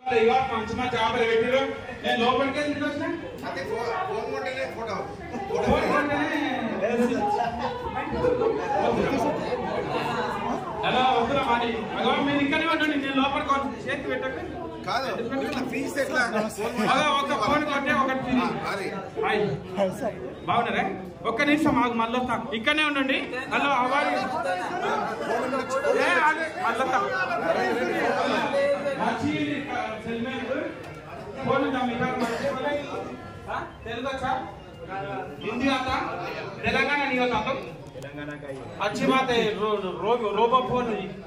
ఇగో మంచి మంచి ఆఫర్ పెట్టిరు నేను లోపలికి ఎందుకు వచ్చిన అదే ఫోన్ ఫోన్ కొంటేనే ఫోటో ఫోన్ కొంటేనే హలో వద్దురా మరి అగో మీరు ఇక్కడే ఉండండి నేను లోపలికి వచ్చి చేతి పెట్టక కాదు ఇట్లా ఫీజు ఎట్లా ఫోన్ అగో ఒక ఫోన్ కొంటే ఒకటి తిరిగి. అది హాయ్ బాగున్నారా ఒక్క నిమిషం మాకు మళ్ళీ వస్తాం ఇక్కడనే ఉండండి హలో అవ్వాలి ఏ ఆగే మళ్ళీ వస్తాం మంచి సెల్మేట్ ఫోన్ ఉందా మీ కాడ మంచి ఫోన్? ఆ? తెలుగు వచ్చా హిందీ आता తెలంగాణ नहीं होता तो अच्छी बात है रो, रो, रोबो फोन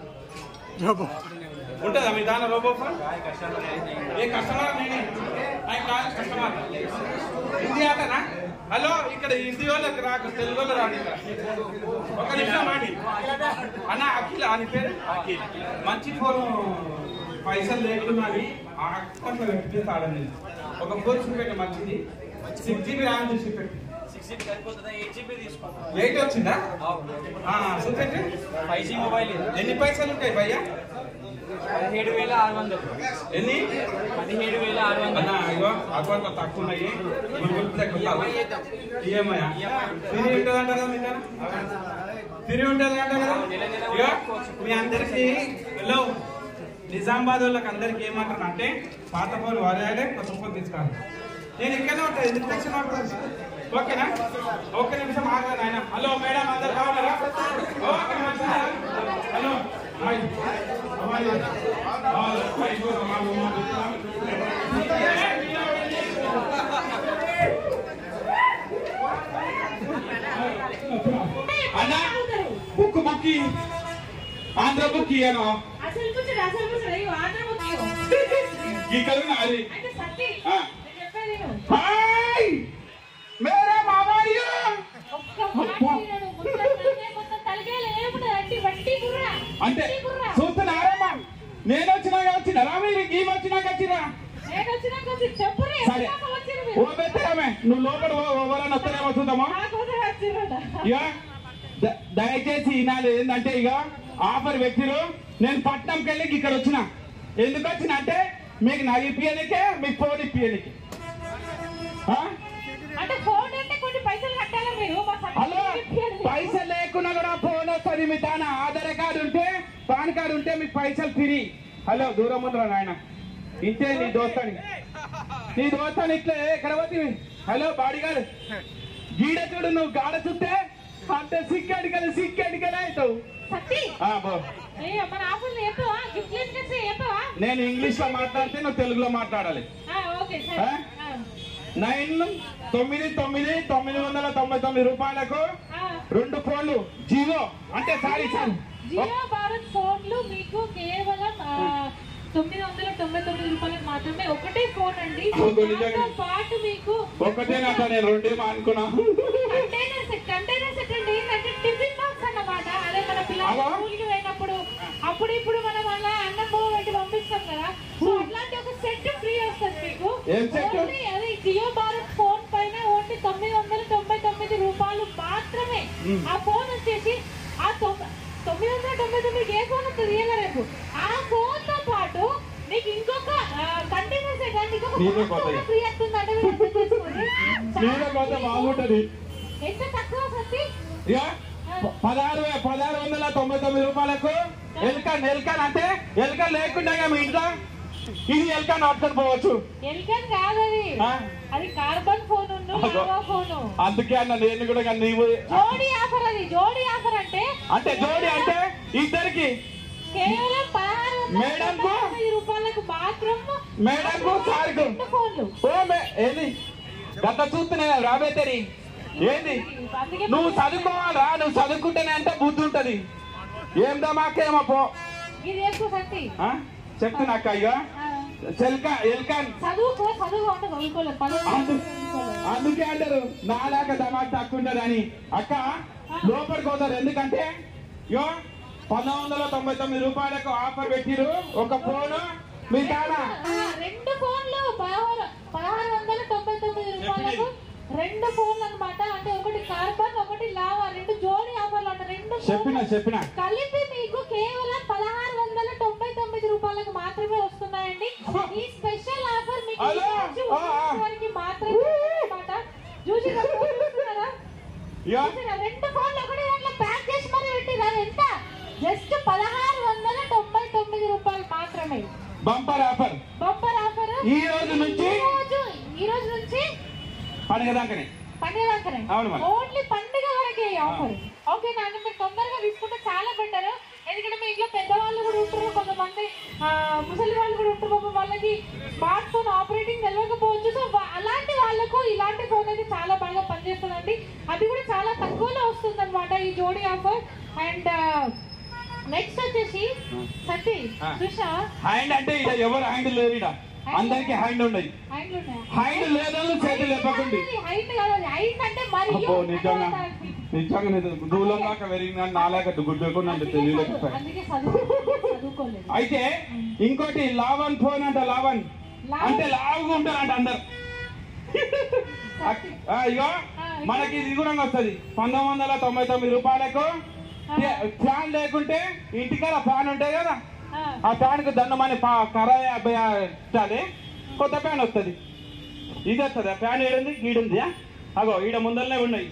ఉంటుందా మీ దాని రోబో ఫోన్ ఏ కస్టమర్ నేనే ఐ కాల్ కస్టమర్ హిందీ ఆటనా హలో ఇక్కడ హిందీ వాళ్ళకి రాకు తెలుగు వాళ్ళు రాని ఇక్కడ ఒక నిమిషం ఆడి అన్న అఖిల్ అని పేరు మంచి ఫోన్ పైసలు లేకున్నది ఆ అకౌంట్లో పెట్టి తాడండి ఒక ఫోన్ చూపెట్టి మంచిది సిక్స్ జీబీ ర్యామ్ చూపెట్టి ఎయిట్ వచ్చిందా ఆ, చూపెట్టి ఫైవ్ జీ మొబైల్ ఇది ఎన్ని పైసలు ఉంటాయి భయ్యా పదిహేడు వేల ఆరు వందలు ఎన్ని పదిహేడు వేల ఆరు వందలు అన్నా ఇగో అకౌంట్ లో తక్కువ ఉన్నాయి ఈఎంఐ ఫ్రీ ఉంటుందంట కదా మీ దగ్గర ఫ్రీ ఉంటుంది అంట కదా ఇగో మీ అందరికి హలో నిజామాబాద్ వాళ్ళకి అందరికి ఏమంటారు అంటే పాత ఫోన్ వాడే కొత్త ఫోన్ తీసుకోవాలి నేను ఇక్కడనే ఉంటాను ఎందుకు టెన్షన్ పడుతుంది ఓకేనా ఒక్క నిమిషం ఆగలేదు ఆయన హలో మేడం అందరు బాగున్నారా ఓకే మంచిదా? Hello hi hi hi hi అన్న బుక్ బుక్కి ఆంధ్ర బుక్ ఇయ్యను అసలు కూర్చోడు అసలు కూర్చోడు అయ్యో ఆంధ్ర ముఖ్యం ఇక్కడ ఉన్నది అంటే సత్తి ఆ. నేను చెప్పేది విను. హాయ్ మేరా మామాయ్య ఒక్క మాట వినడు. మొత్తం తలకాయ మొత్తం తలకాయలో ఏముండదు. అట్టి వట్టి బుర్ర. అంటే వట్టి బుర్ర. చూస్తున్నారమ్మా నేను వచ్చినాక వచ్చినారా మీరు ఈ వచ్చినాక వచ్చిరా నేను వచ్చినాక వచ్చి చెప్పురే. సరే ఎప్పుడు వచ్చిర్రు ఓ మీరు? పెట్టామే నువ్వు లోపల ఎవరైనా వస్తారేమో చూద్దామా నా కోసం వచ్చిర్రట. ఇక ద- దయచేసి ఈనాడు ఏంటంటే ఇక ఆఫర్ వ్యక్తులు నేను పట్నంకి వెళ్ళి ఇక్కడ వచ్చిన ఎందుకు వచ్చిన అంటే మీకు నగ ఇప్పియనికే మీకు ఫోన్ ఇప్పియనికి ఆ? అంటే ఫోన్ అంటే కొన్ని పైసలు కట్టాలి మీరు మా హలో సర్టిఫికేట్ ఇప్పియాలి. పైసలు లేకున్నా కూడా ఫోన్ వస్తుంది మీ తాన ఆధార్ కార్డు ఉంటే పాన్ కార్డు ఉంటే మీకు పైసలు ఫ్రీ హలో దూరం ఉందిరా నాయన ఇంతే నీ దోస్తాని నీ దోస్తాని ఇట్లా ఎక్కడ పోతుంది హలో బాడిగాడు గీడ చూడు నువ్వు గాడ చూస్తే అంటే సిక్కడికలు సిక్కడికలే అవుతావు సత్తి ఆ, బో అయ్యో మన ఆఫర్లు చెప్పవా గిఫ్ట్ లిస్ట్ చెప్పవా నేను ఇంగ్లీష్ లో మాట్లాడితే నువ్వు తెలుగులో మాట్లాడాలి ఆ, ఓకే సరే ఆ? ఆ. నైన్ తొమ్మిది తొమ్మిది తొమ్మిది వందల తొంభై తొమ్మిది రూపాయలకు ఆ. రెండు ఫోన్లు జియో అంటే సారీ సార్ జియో భారత్ ఫోన్లు మీకు కేవలం ఆ, తొమ్మిది వందల తొంభై తొమ్మిది రూపాయలకు మాత్రమే ఒకటే ఫోన్ అండి అవును, నిజంగా. దాంతో పాటు మీకు ఒకటేనట నేను రెండేమో అనుకున్నా కంటైనర్ సెట్ కంటైనర్ సెట్ అంటే ఏంటంటే టిఫిన్ బాక్స్ అన్నమాట అదే మన పిల్లలు అవా? స్కూల్ కి పోయినప్పుడు అప్పుడు ఇప్పుడు మనం అలా అన్నం బొమ్మ పెట్టి పంపిస్తాం కదా సో అట్లాంటి ఒక సెట్ ఫ్రీ వస్తుంది మీకు ఏం set? ఓన్లీ అదే జియో భారత్ ఫోన్ పైన ఓన్లీ తొమ్మిది వందల తొంభై తొమ్మిది రూపాయలు మాత్రమే ఆ ఫోన్ వచ్చేసి ఆ తొమ్మిది తొమ్మిది వందల తొంభై తొమ్మిది ఏ ఫోన్ వస్తుంది ఇయ్యగా రేపు ఆ ఫోన్ తో పాటు మీకు ఇంకొక కంటైనర్ సెట్ అంటే నీదే ఇంకొక పోతాయి. ఫ్రీ వస్తుంది అంటే మీరు అర్థం చేసుకోండి నీలో పోతే బాగుంటది ఎంత తక్కువ సత్తి ఇక ప- పదహారు వే- పదహారు వందల తొంభై తొమ్మిది రూపాయలకు ఎల్కాన్ ఎల్కాన్ అంటే ఎల్కాన్ లేకుండా మీ ఇంట్లో ఇది ఎల్కాన్ ఆప్షన్ పోవచ్చు ఎల్కన్ కాదు అది ఆ? అది కార్బన్ ఫోన్ ఉన్ను అదో. లావా ఫోన్ అందుకే అన్న నేను కూడా కానీ నీవు జోడీ ఆఫర్ అది జోడీ ఆఫర్ అంటే అంటే జోడి అంటే ఇద్దరికి కేవలం పదహారు వందల మేడం కు? తొంభై తొమ్మిది రూపాయలకు మాత్రం మేడం కు సార్ కు రెండు ఫోన్లు ఓ మే ఏంది గత చూస్తున్నా రాబేతరి ఏంది అందుకే నువ్వు చదువుకోవాలా నువ్వు చదువుకుంటేనే అంటే బుద్ధి ఉంటది ఏం దమాకేమో పో ఇది ఎక్కువ సత్తి ఆ? చెప్తున్నా అక్క ఇక ఆ, చెల్కా ఎల్కాన్ చదువుకో చదువు అంటే చదువుకోలేదు పదహారు అందు- చదువుకోలేదు. అందుకే అంటారు నాలాగా దమాక్ తక్కువ ఉంటదని అక్క లోపలికి పోతారు ఎందుకంటే యో పంతొమ్మిది వందల తొంభై తొమ్మిది రూపాయలకు ఆఫర్ పెట్టిరు ఒక ఫోన్ మీ కాడ ఆ, రెండు ఫోన్లు పదహారు పదహారు వందల తొంభై తొమ్మిది రూపాయలకు రెండు ఫోన్లు అన్నమాట అంటే ఒకటి కార్బన్ ఒకటి లావా రెండు జోడీ ఆఫర్లు అంట రెండు చెప్పిన ఫోన్లు చెప్పిన కలిపి మీకు కేవలం పదహారు వందల తొంభై తొమ్మిది రూపాయలకు మాత్రమే వస్తున్నాయండి ఈ స్పెషల్ ఆఫర్ మీకు హలో? ఈ రోజు ఆ, ఆ. వారికి మాత్రమే అన్నమాట చూసి చూస్తున్నారా ఇగో చూసిరా? రెండు ఫోన్లు ఒకటే దాంట్లో ప్యాక్ చేసి మరి పెట్టిరా ఎంత జస్ట్ పదహారు వందల తొంభై తొమ్మిది రూపాయలు మాత్రమే బంపర్ ఆఫర్ బంపర్ ఆఫర్ ఈ రోజు నుంచి? ఈ రోజు ఈ రోజు నుంచి పండుగ దాకానే పండుగ దాకానే అవును మరి. ఓన్లీ పండుగ వరకే ఈ ఆఫర్ ఓకే నాన్న మీరు తొందరగా తీసుకుంటే చాలా బెటర్ ఎందుకంటే మీ ఇంట్లో పెద్దవాళ్ళు కూడా ఉంటారు కొంతమంది ఆ, ముసలి వాళ్ళు కూడా ఉంటారు పాపం వాళ్ళకి స్మార్ట్ ఫోన్ ఆపరేటింగ్ తెలియకపోవచ్చు సో వా- అలాంటి వాళ్ళకు ఇలాంటి ఫోన్ అయితే చాలా బాగా పనిచేస్తుందండి అది కూడా చాలా తక్కువలో వస్తుంది అనమాట ఈ జోడీ ఆఫర్ అండ్ నెక్స్ట్ వచ్చేసి సతీ ఆ. చూసా హ్యాండ్ అంటే ఇక ఎవరు హ్యాండ్ లేరు ఇక అందరికి హ్యాండ్ ఉండదు హైట్లు ఉన్నాయా హ్యాండ్ లేదని చేతులు లేపకండి హైట్ కాదు హైట్ అంటే మరి అబ్బో నిజంగా నిజంగా నిజం దూలం దాకా పెరిగిన నాలాగా గుడ్డుకున్నంత తెలియలేకపోయా అందుకే చదువు చదువుకోలేదు అయితే ఇంకోటి లావన్ ఫోన్ అంట లావన్ లావణ్. అంటే లావుగా ఉంటారంట అందరు ఆ, ఇగో మనకి ఇది కూడా వస్తుంది పంతొమ్మిది వందల తొంభై తొమ్మిది రూపాయలకు ఫ్యాన్ లేకుంటే ఇంటికాడ ఫ్యాన్ ఉంటాయి కదా ఆ, ఆ ఫ్యాన్ కు దండమని కరాయి ఇచ్చాలి కొత్త ఫ్యాన్ వస్తుంది ఇది వస్తుంది ఆ ఫ్యాన్ ఏడుంది ఈడుంది ఆ? అగో ఈడ ముందరనే ఉన్నాయి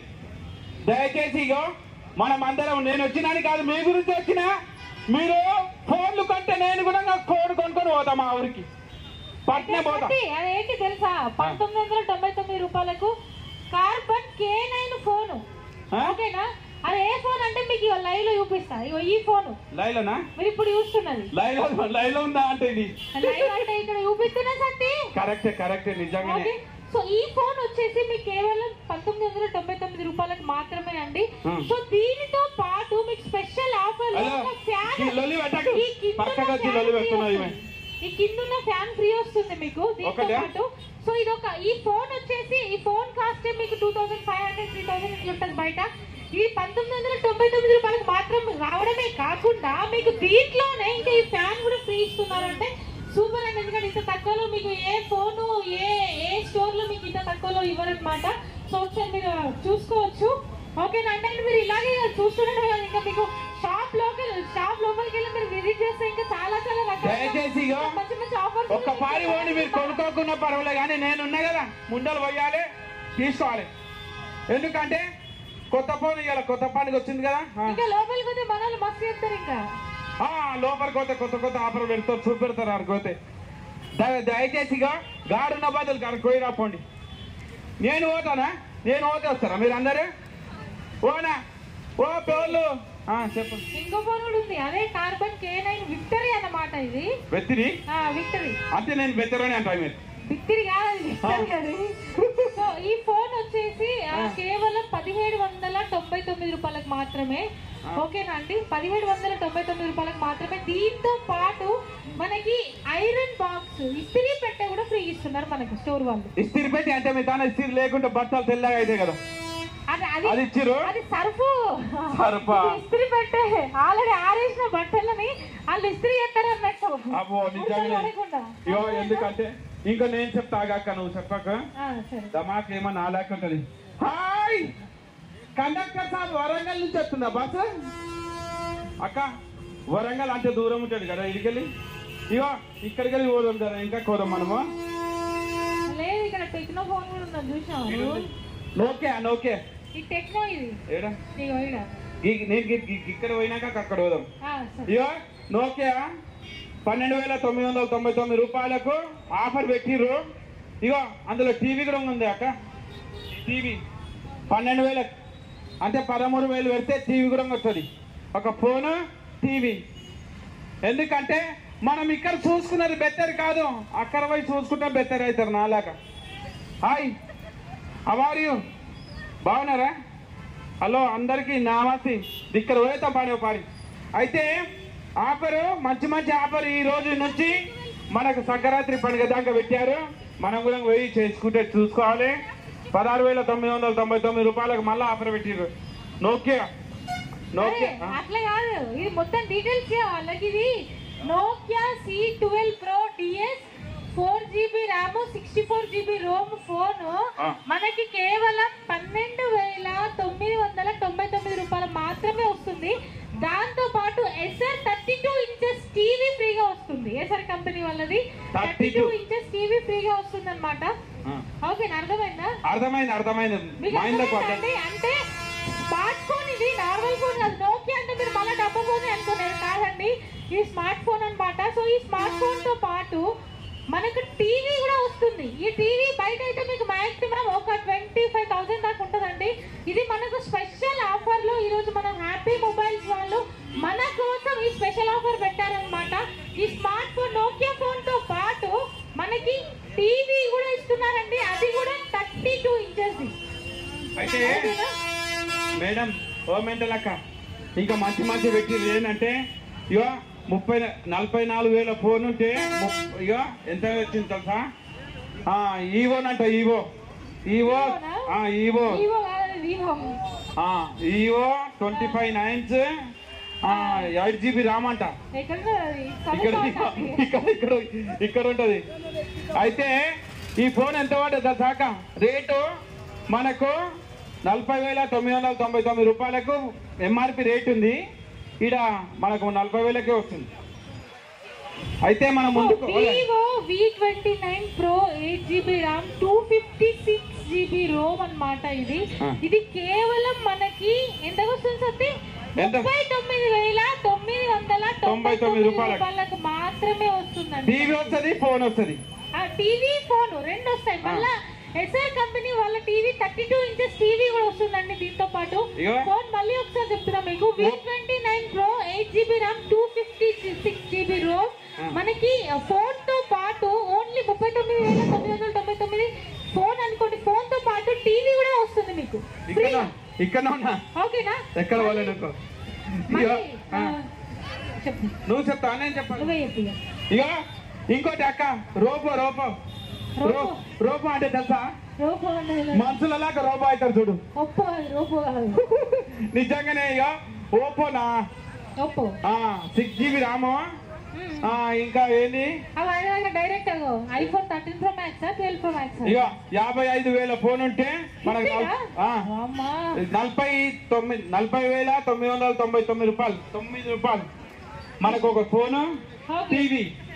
దయచేసి ఇగో మనం అందరం నేను వచ్చినాని కాదు మీ గురించి వచ్చినా మీరు ఫోన్లు కొంటే నేను కూడా నా ఫోన్ కొనుక్కొని పోతా మా ఊరికి పట్నే పోతా ఏంటి? అదేంటి తెలుసా పంతొమ్మిది వందల తొంభై తొమ్మిది రూపాయలకు కార్బన్ కే నైన్ ఫోన్ ఆ? ఓకేనా అది ఏ ఫోన్ అంటే మీకు ఇగో లైవ్ లో చూపిస్తా ఇగో ఈ ఫోన్ లైలోనా మీరు ఇప్పుడు చూస్తున్నది లైలో లైలో ఉందా అంటే ఇది లైవ్ అంటే ఇక్కడ చూపిస్తున్నా సత్తి కరెక్టే కరెక్టే నిజంగానే ఓకే సో ఈ ఫోన్ వచ్చేసి మీకు కేవలం పంతొమ్మిది వందల తొంభై తొమ్మిది రూపాయలకు మాత్రమే అండి Hmm. సో దీనితో పాటు మీకు స్పెషల్ ఆఫర్ హలో, ఫ్యాన్ ఈ లొల్లి పెట్టకు. ఈ కింద పక్కకు వచ్చి ఫ్యాన్ లొల్లి ఫ్రీ పెడుతున్నది ఈమె. వస్తుంది. ఈ కింద ఉన్న ఫ్యాన్ ఫ్రీ వస్తుంది మీకు దీంతో ఒకటా? పాటు సో ఇది ఒక ఈ ఫోన్ వచ్చేసి ఈ ఫోన్ కాస్ట్ మీకు two thousand five hundred three thousand ఇట్లా ఉంటుంది బయట ఇది పంతొమ్మిది వందల తొంభై తొమ్మిది రూపాయలకు మాత్రం రావడమే కాకుండా మీకు దీంట్లోనే ఇంకా ఈ ఫ్యాన్ కూడా ఫ్రీ ఇస్తున్నారంటే సూపర్ అండి ఎందుకంటే ఇంత తక్కువలో మీకు ఏ ఫోను ఏ ఏ స్టోర్ లో మీకు ఇంత తక్కువలో ఇవ్వరనమాట సో ఒకసారి మీరు చూసుకోవచ్చు ఓకేనా అంటే మీరు ఇలాగే చూస్తుంటే ఇంకా మీకు షాప్ లోకి షాప్ లోపలికి వెళ్ళి మీరు విజిట్ చేస్తే ఇంకా చాలా చాలా రకాల దయచేసి ఇగో మంచి మంచి ఆఫర్స్ ఒక్క పారి పోండి మీరు కొనుక్కోకున్నా పర్వాలే కానీ నేను ఉన్నా కదా ముండలు పోయాలి తీసుకోవాలి ఎందుకంటే కొత్త ఫోన్ ఇవాళ కొత్త పండుగ వచ్చింది కదా ఆ. ఇంకా లోపలికి పోతే మనల్ని మస్తు చెప్తారు ఇంకా ఆ, లోపలికి పోతే కొత్త కొత్త ఆఫర్ పెడతారు చూపెడతారు ఆడికి దయ దయచేసి ఇక గాడున్న బదులు గారు పోయి రాపోండి నేను పోతానా నేను పోతే వస్తారా మీరు అందరూ ఓనా ఓ పేర్లు ఆ, చెప్పండి ఇంకో ఫోన్ కూడా ఉంది అదే కార్బన్ కే నైన్ విక్టరీ అన్నమాట ఇది బెత్తిరి ఆ విక్టరీ అంతే నేను బెత్తరని అంటాను మీరు విక్టరీ కాదు అది విక్టరీ అది సో ఈ ఫోన్ వచ్చేసి ఆ, కేవలం పదిహేడు వందల తొంభై తొమ్మిది రూపాయలకు మాత్రమే ఓకేనా అండి పదిహేడు వందల తొంభై తొమ్మిది రూపాయలకు మాత్రమే దీంతో పాటు మనకి ఐరన్ బాక్స్ ఇస్త్రీ పెట్టె కూడా ఫ్రీ ఇస్తున్నారు మనకు స్టోర్ వాళ్ళు ఇస్తిరి పెట్టి అంటే మీ తాను ఇస్తిరి లేకుంటే బట్టలు తెల్లగా అయితే కదా అది అది అది ఇచ్చిర్రు అది సర్ఫు సర్ఫా? ఇది ఇస్త్రీ పెట్టే ఆల్రెడీ ఆరేసిన బట్టలని వాళ్ళు ఇస్త్రీ చేస్తారు అన్నట్టు అబ్బో నిజంగా పడకుండా. అయ్యో ఎందుకంటే ఇంకా నేను చెప్తా ఆగాక నువ్వు చెప్పక ఆ, సరే దమాక్ ఏమో నా లేక ఉంటది హాయ్ కండక్టర్ సార్ వరంగల్ నుంచి వస్తుందా బస్ అక్క వరంగల్ అంటే దూరం ఉంటుంది కదా ఇడికెళ్ళి ఇగో ఇక్కడికి వెళ్ళి పోదాం కదా ఇంకా కోదాం మనము లేదు ఇక్కడ టెక్నో ఫోన్ కూడా ఉన్నది చూసావు నోకే నోకే ఈ టెక్నో ఇది ఏడా ఇగో ఈడ. ఈ- నేను గి- గి- ఇక్కడ పోయినాక అక్కడ పోదాం ఆ, సరే ఇగో నోకియా పన్నెండు వేల తొమ్మిది వందల తొంభై తొమ్మిది రూపాయలకు ఆఫర్ పెట్టిర్రు ఇగో అందులో టీవీ కూడా ఉంది అక్క టీవీ పన్నెండు వేల అంటే పదమూడు వేలు పెడితే టీవీ కూడా వస్తుంది ఒక ఫోను టీవీ ఎందుకంటే మనం ఇక్కడ చూసుకున్నది బెటర్ కాదు అక్కడ పోయి చూసుకుంటే బెటర్ అవుతారు నాలాగా హాయ్ అవార్ యూ బాగున్నారా హలో అందరికీ నమస్తే ఇక్కడ పోయేతాం పాడి ఓ పాడి అయితే ఆఫర్ మంచి మంచి ఆఫర్ ఈ రోజు నుంచి మనకు సంక్రాంతి పండుగ దాకా పెట్టారు మనం కూడా పోయి చేసుకుంటే చూసుకోవాలి పదహారు వేల తొమ్మిది వందల తొంభై తొమ్మిది రూపాయలకు మళ్ళీ ఆఫర్ పెట్టిర్రు నోకియా అరే, నోకియా అట్లా కాదు ఇది మొత్తం డీటెయిల్స్ వాళ్ళకి ఇది Nokia C twelve pro DS four GB RAM sixty four GB ROM phone ఆ. మనకి కేవలం పన్నెండు వేల తొమ్మిది వందల తొంభై తొమ్మిది రూపాయలు మాత్రమే వస్తుంది దాంతో పాటు SR thirty two inches TV ఫ్రీగా వస్తుంది ఎస్ఆర్ కంపెనీ వాళ్ళది థర్టీ 32 టూ ఇంచెస్ టీవీ ఫ్రీగా వస్తుంది అనమాట ఆ. ఓకే అర్థమైందా అర్థమైంది అర్థమైంది మీకు మైండ్ అర్థమైందండి? అంటే స్మార్ట్ ఫోన్ ఇది నార్మల్ ఫోన్ కాదు నోకియా అంటే మీరు మళ్ళీ డబ్బు ఫోన్ అనుకున్నారు కాదండి ఇది స్మార్ట్ ఫోన్ అన్నమాట సో ఈ స్మార్ట్ ఫోన్ తో పాటు మనకు టీవీ కూడా వస్తుంది ఈ టీవీ బయట అయితే మీకు మాక్సిమం ఒక ట్వంటీ ఫైవ్ థౌసండ్ దాకా ఉంటుందండి ఇది మనకు స్పెషల్ ఆఫర్ లో ఈ రోజు మన హ్యాపీ మొబైల్స్ వాళ్ళు మన కోసం ఈ స్పెషల్ ఆఫర్ పెట్టారనమాట ఈ స్మార్ట్ ఫోన్ నోకియా ఫోన్ తో పాటు మనకి టీవీ కూడా ఇస్తున్నారండి అది కూడా థర్టీ టూ ఇంచెస్ అయితే మేడం ఓ మెంటల్ అక్క ఇంకా మంచి మంచి వ్యక్తి ఏంటంటే ఇగో ముప్పై నలభై నాలుగు వేల ఫోన్ ఉంటే ముప్- ఇగో ఎంత వచ్చింది తెలుసా ఆ, ఈవోనంట ఈవో ఈవో ఆ, ఈవో వివో కాదు వివో ఆ, ఈవో twenty five nines eight GB RAM అంట ఎక్కడ అది? ఇక్కడ కలుపుకోవాలి. ఇక్కడ ఇక్కడ ఇక్కడ ఉంటది అయితే ఈ ఫోన్ ఎంత పడ్డది దాకా రేటు మనకు నలభై వేల తొమ్మిది వందల తొంభై తొమ్మిది రూపాయలకు ఎంఆర్పి రేట్ ఉంది ఈడ మనకు నలభై వేలకే వస్తుంది అయితే మనం ముందుకు Vivo V twenty nine pro eight GB RAM two fifty six GB ROM అన్నమాట ఇది ఆ. ఇది కేవలం మనకి ఎంత వస్తుంది సత్తి ఎంత? ముప్పై తొమ్మిది వేల తొమ్మిది వందల తొంభై తొమ్మిది రూపాయలకు. రూపాయలకు మాత్రమే వస్తుందండి టీవీ వస్తుంది ఫోన్ వస్తుంది ఆ టీవీ ఫోన్ రెండు వస్తాయి మళ్ళా ఎస్ఆర్ కంపెనీ వాళ్ళ TV thirty two inches TV కూడా వస్తుందండి దీంతో పాటు ఇగో. ఫోన్ మళ్ళీ ఒకసారి చెప్తున్నా మీకు V twenty nine pro eight GB RAM two fifty six GB ROM ఆ. మనకి ఫోన్ తో పాటు ఓన్లీ ముప్పై తొమ్మిది వేల తొమ్మిది వందల తొంభై తొమ్మిది ఫోన్ అనుకోండి ఫోన్ తో పాటు టీవీ కూడా వస్తుంది మీకు ఇక్కడ ఫ్రీగా. ఇక్కడ ఉన్నా ఓకేనా ఎక్కడ పోలేదు అనుకో మళ్ళీ, ఇగో, ఆ, ఆ, చెప్పు నువ్వు చెప్తా నేను చెప్పాను నువ్వే చెప్పు ఇక. ఇగో ఇంకోటి అక్క రోబో రోబో రో- రోబో. రోబో అంటే తెలుసా రోబో అనేది మనుషులలాగా రోబో అవుతారు చూడు ఒప్పో కాదు రోబో కాదు నిజంగానే ఇక ఓపోనా ఒప్పో సిక్స్ జీబీ రాము మ్మ్. ఆ, ఇంకా ఏంది అవి ఆయన direct iPhone thirteen pro max twelve pro max ఇక యాభై ఐదు వేల ఫోన్ ఉంటే మనకు నల్- ఆ, అమ్మా నలభై తొమ్మిది నలభై వేల తొమ్మిది వందల తొంభై తొమ్మిది రూపాయలు తొమ్మిది రూపాయలు మనకు ఒక ఫోను ఓకే. టీవీ